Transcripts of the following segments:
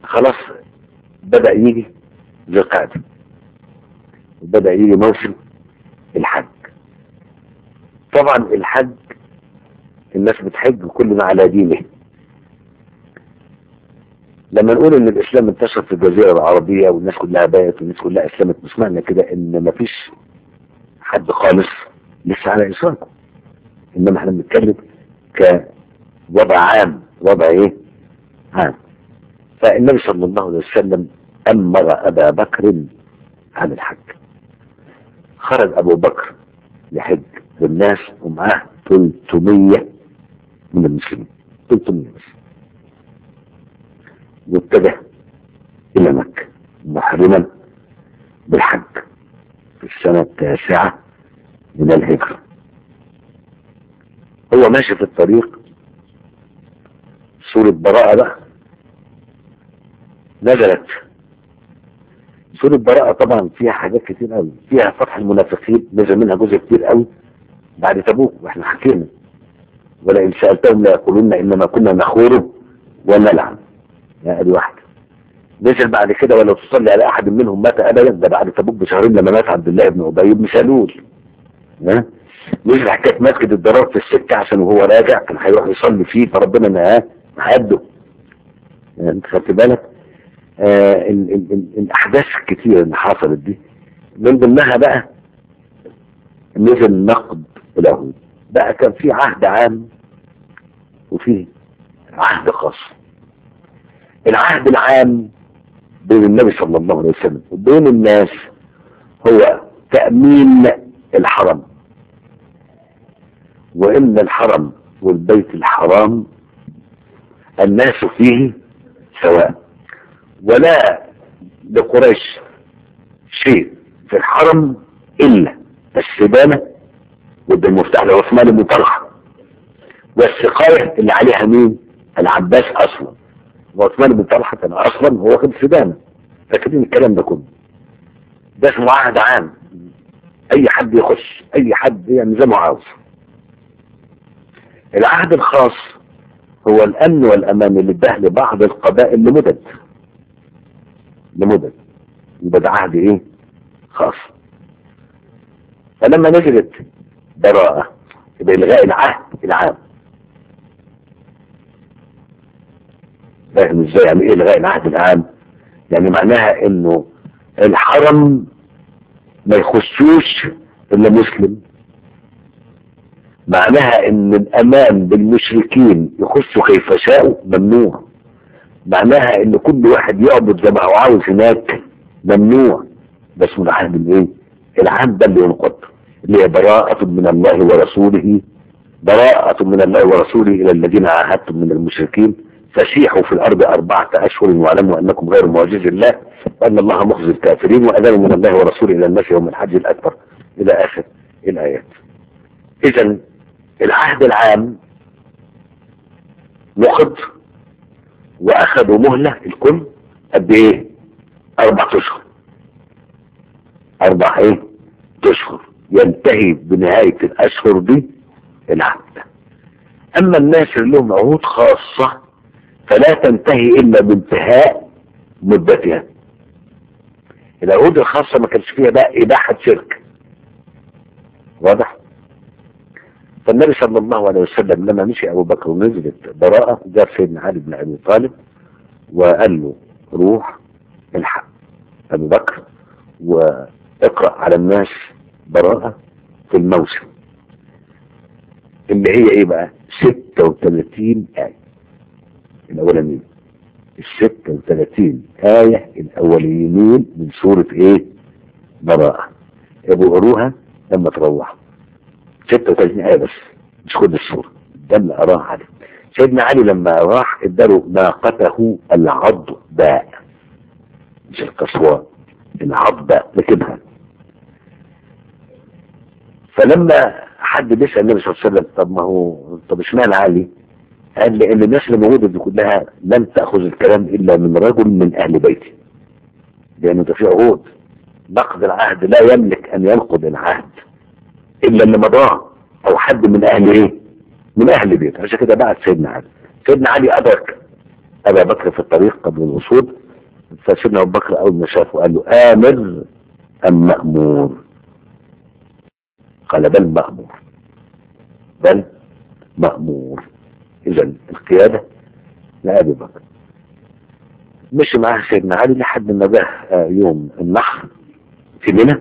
خلاص بدأ يجي ذي القعدة وبدأ يجي موسم الحج طبعا الحج الناس بتحج كل ما على دينه لما نقول ان الاسلام انتشر في الجزيرة العربية والناس كلها بقت والناس كلها اسلمت مش معنى كده ان مفيش حد خالص لسه على اسلامكم انما احنا بنتكلم كوضع عام وضع ايه عام فالنبي صلى الله عليه وسلم امر ابا بكر عن الحج خرج ابو بكر يحج بالناس ومعاه 300 من المسلمين 300 بس واتجه الى مكة محرما بالحج في السنة التاسعة من الهجرة هو ماشي في الطريق سورة براءة بقى نزلت سورة براءة طبعا فيها حاجات كتير قوي فيها فتح المنافقين نزل منها جزء كتير قوي بعد تبوك واحنا حكينا ولئن سألتهم ليقولون إنما كنا نخور ونلعب يا ادي واحدة نزل بعد كده ولو تصلي على احد منهم مات ابدا ده بعد تبوك بشهرين لما مات عبد الله بن ابي بن سلول ها نزل حكايه مسجد الضرار في السكه عشان وهو راجع كان هيروح يصلي فيه فربنا نهاه هده انت خدت بالك آه ال ال ال الاحداث الكتيره اللي حصلت دي من ضمنها بقى نزل نقد اليهود بقى كان في عهد عام وفي عهد خاص العهد العام بين النبي صلى الله عليه وسلم وبين الناس هو تأمين الحرم وإن الحرم والبيت الحرام الناس فيه سواء ولا لقريش شيء في الحرم إلا السبانة وده المفتاح لعثمان بن طلحة والسقاية اللي عليها مين العباس أصلا وعثمان بن طلحة كان اصلا هو واخد سدانة فاكرين الكلام ده كله ده اسمه عهد عام اي حد يخش اي حد يعمل زي ما عاوز العهد الخاص هو الامن والامان اللي اداه لبعض القبائل لمدد لمدد يبقى ده عهد ايه خاص فلما نزلت براءة يبقى الغاء العهد العام فاهم ازاي يعني ايه الغاء العهد العام يعني معناها انه الحرم ما يخشوش الا مسلم معناها ان الامان بالمشركين يخشوا كيف شاءوا ممنوع معناها ان كل واحد يعبد زي ما هو عاوز هناك ممنوع ده اسمه العهد الايه العام ده اللي ينقض اللي هي براءة من الله ورسوله براءة من الله ورسوله الى الذين عاهدتم من المشركين فسيحوا في الأرض أربعة أشهر واعلموا أنكم غير معجز الله وأن الله مخزي الكافرين وأذان من الله ورسوله إلى الناس يوم الحج الأكبر إلى آخر الآيات إذا العهد العام نقض وأخذوا مهلة الكل قد إيه؟ أربع أشهر أربع إيه؟ أشهر ينتهي بنهاية الأشهر دي العهد أما الناس اللي لهم عهود خاصة فلا تنتهي إلا بانتهاء مدتها العهود الخاصة ما كانش فيها بقى إباحة شرك واضح فالنبي صلى الله عليه وسلم لما مشي أبو بكر ونزلت براءة جاب سيدنا علي بن أبي طالب وقال له روح الحق أبو بكر واقرأ على الناس براءة في الموسم اللي هي ايه بقى 36 آية الأولانيين ال 36 آية الأوليين من سورة ايه براءة ابقوا قروها لما تروحوا 36 آية بس مش كل السورة ده اللي أراه علي سيدنا علي لما راح اداله ناقته العضباء مش القصواء العضباء ركبها فلما حد بيسأل النبي صلى الله عليه وسلم طب ما هو طب اشمعنى علي؟ قال لان الناس اللي موجوده دي كلها لن تاخذ الكلام الا من رجل من اهل بيتي. لانه ده في عهود نقض العهد لا يملك ان ينقض العهد الا اللي مضاه او حد من اهل ايه؟ من اهل بيته عشان كده بعد سيدنا علي. سيدنا علي ادرك ابا بكر في الطريق قبل الوصول فسيدنا ابو بكر اول ما شافه قال له امر ام مامور قال بل مامور بل مامور اذا القياده لابي بكر مشي معاه سيدنا علي لحد ما جه آه، يوم النحر في منى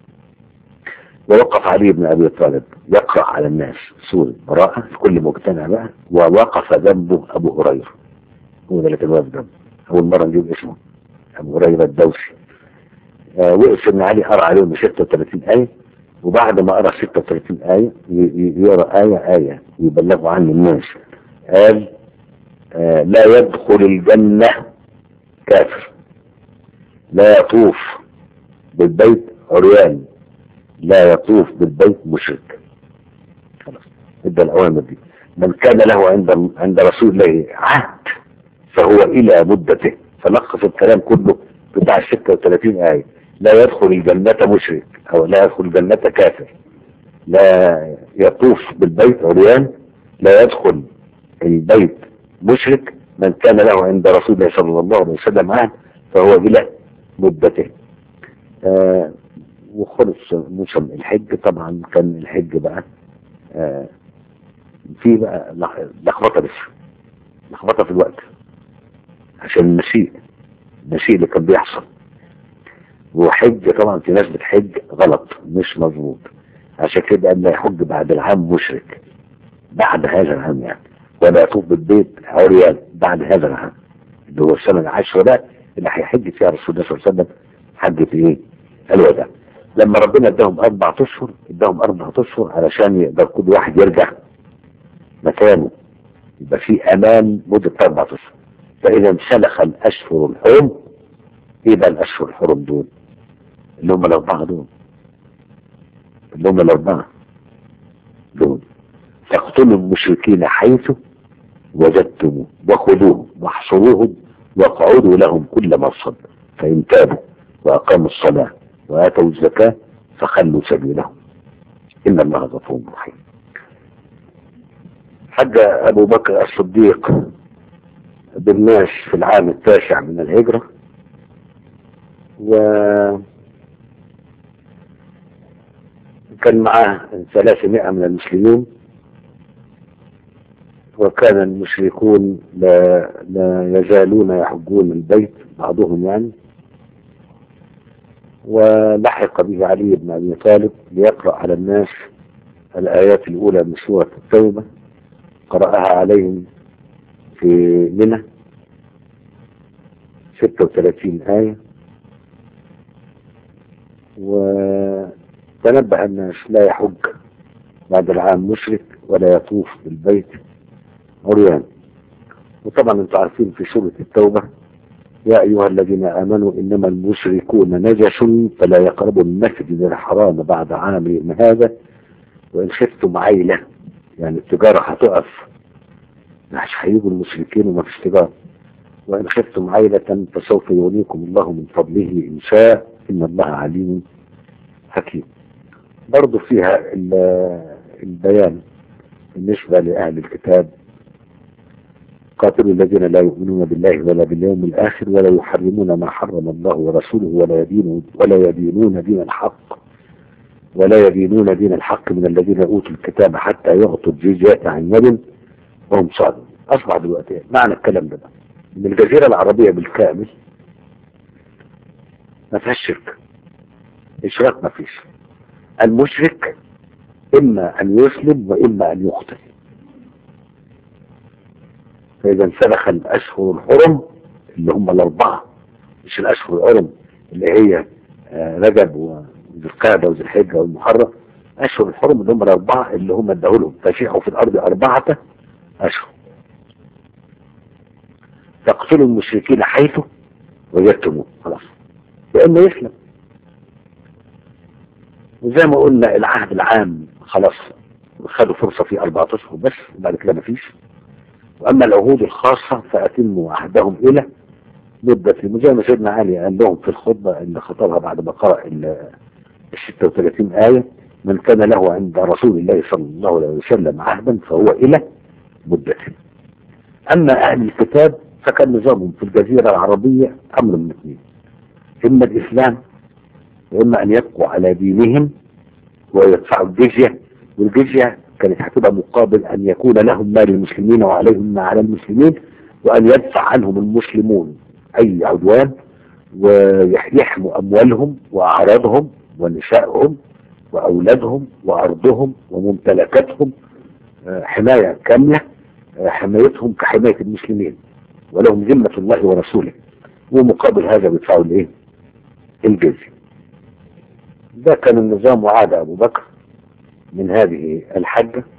ووقف علي بن ابي طالب يقرا على الناس سوره براءه في كل مجتمع بقى ووقف جنبه ابو هريره هو ده اللي كان واقف جنبه اول مره نجيب اسمه ابو هريره الدوسي آه وقف سيدنا علي قرا عليهم 36 ايه وبعد ما قرا 36 ايه ي- ي- يقرا ايه ايه ويبلغوا عن الناس قال آه لا يدخل الجنه كافر لا يطوف بالبيت عريان لا يطوف بالبيت مشرك خلاص ادى الاوامر دي من كان له عند عند رسول الله عهد فهو الى مدته فلخص الكلام كله بتاع 36 ايه لا يدخل الجنة مشرك او لا يدخل الجنة كافر لا يطوف بالبيت عريان لا يدخل البيت مشرك من كان له عند رسول الله صلى الله عليه وسلم عهد فهو الى مدته آه وخلص موسم الحج طبعا كان الحج بقى آه في بقى لخ- لخبطه بس لخبطه في الوقت عشان النسيء النسيء اللي كان بيحصل وحج طبعا في ناس بتحج غلط مش مظبوط عشان كده قال لا يحج بعد العام مشرك بعد هذا العام يعني ولا يطوف بالبيت عريان بعد هذا العام اللي هو السنه العاشره ده اللي هيحج فيها رسول الله صلى الله عليه وسلم حج في ايه؟ الوداع لما ربنا اداهم اربع اشهر اداهم اربع اشهر علشان يقدر كل واحد يرجع مكانه يبقى في امان مده اربع اشهر فاذا انسلخ الاشهر الحرم ايه بقى الاشهر الحرم دول؟ اللي هم الاربعه دول اللي هم الاربعه دول فاقتلوا المشركين حيث وجدتموه وخذوهم واحصروهم واقعدوا لهم كل مرصد فإن تابوا وأقاموا الصلاة وآتوا الزكاة فخلوا سبيلهم إن الله غفور رحيم حج أبو بكر الصديق بالناس في العام التاسع من الهجرة و كان معاه 300 من المسلمين وكان المشركون لا, لا يزالون يحجون البيت بعضهم يعني ولحق به علي بن ابي طالب ليقرا على الناس الايات الاولى من سوره التوبه قراها عليهم في منى 36 ايه وتنبه الناس لا يحج بعد العام مشرك ولا يطوف بالبيت عريان وطبعا انتم عارفين في سورة التوبة يا أيها الذين آمنوا إنما المشركون نجس فلا يقربوا المسجد الحرام بعد عامهم هذا وإن خفتم عيلة يعني التجارة هتقف مش هيجوا المشركين وما فيش تجارة وإن خفتم عيلة فسوف يغنيكم الله من فضله إن شاء إن الله عليم حكيم برضو فيها البيان بالنسبة لأهل الكتاب قاتلوا الذين لا يؤمنون بالله ولا باليوم الآخر ولا يحرمون ما حرم الله ورسوله ولا يدينون ولا يدينون دين الحق ولا يدينون دين الحق من الذين أوتوا الكتاب حتى يعطوا الجزية عن يد وهم صادقون أصبح دلوقتي معنى الكلام ده إن الجزيرة العربية بالكامل ما فيهاش شرك إشراك ما فيش المشرك إما أن يسلم وإما أن يقتل فإذا انسلخ الأشهر الحرم اللي هم الأربعة مش الأشهر الحرم اللي هي آه رجب وذي القعدة وذي الحجة والمحرم أشهر الحرم اللي هم الأربعة اللي هم اداه لهم فسيحوا في الأرض أربعة أشهر تقتلوا المشركين حيث وجدتموه خلاص لأنه يسلم وزي ما قلنا العهد العام خلاص خدوا فرصة في أربعة أشهر بس بعد كده مفيش وأما العهود الخاصة فأتموا عهدهم إلى مدة زي ما سيدنا علي قال لهم في الخطبة اللي خطبها بعد ما قرأ ال 36 آية من كان له عند رسول الله صلى الله عليه وسلم عهدا فهو إلى مدته أما أهل الكتاب فكان نظامهم في الجزيرة العربية أمر من اثنين إما الإسلام وإما أن يبقوا على دينهم ويدفعوا الجزية والجزية كانت هتبقى مقابل أن يكون لهم ما للمسلمين وعليهم ما على المسلمين وأن يدفع عنهم المسلمون أي عدوان ويحموا أموالهم وأعراضهم ونسائهم وأولادهم وأرضهم وممتلكاتهم آه، حماية كاملة آه، حمايتهم كحماية المسلمين ولهم ذمة الله ورسوله ومقابل هذا بيدفعوا الايه الجزية ده كان النظام وعاد أبو بكر من هذه الحجة